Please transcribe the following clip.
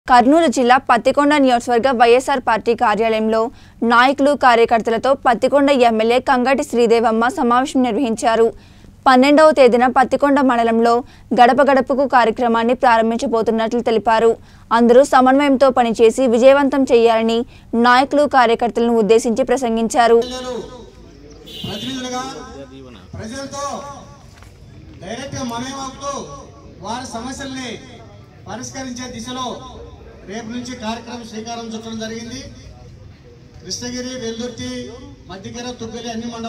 కర్నూలు జిల్లా పత్తికొండ నియోజకవర్గ వైఎస్ఆర్ పార్టీ కార్యాలయంలో నాయకులు కార్యకర్తలతో పత్తికొండ ఎమ్మెల్యే కంగటి శ్రీదేవమ్మ సమావేశం నిర్వహించారు పన్నెండవ తేదీన పత్తికొండ మండలంలో గడప గడపకు కార్యక్రమాన్ని ప్రారంభించబోతున్నట్లు తెలిపారు అందరూ సమన్వయంతో పనిచేసి విజయవంతం చేయాలని నాయకులు కార్యకర్తలను ఉద్దేశించి ప్రసంగించారు ప్రజలు ప్రతినిధులుగా ప్రజలతో డైరెక్ట్ గా మమేమవుతూ వారి సమస్యల్ని పరిష్కరించే దిశలో రేపు నుంచి కార్యక్రమం శ్రీకారం చుట్టడం జరిగింది కృష్ణగిరి వెల్దుర్తి మధ్యకెర తుగ్గలి అన్ని మండలాలు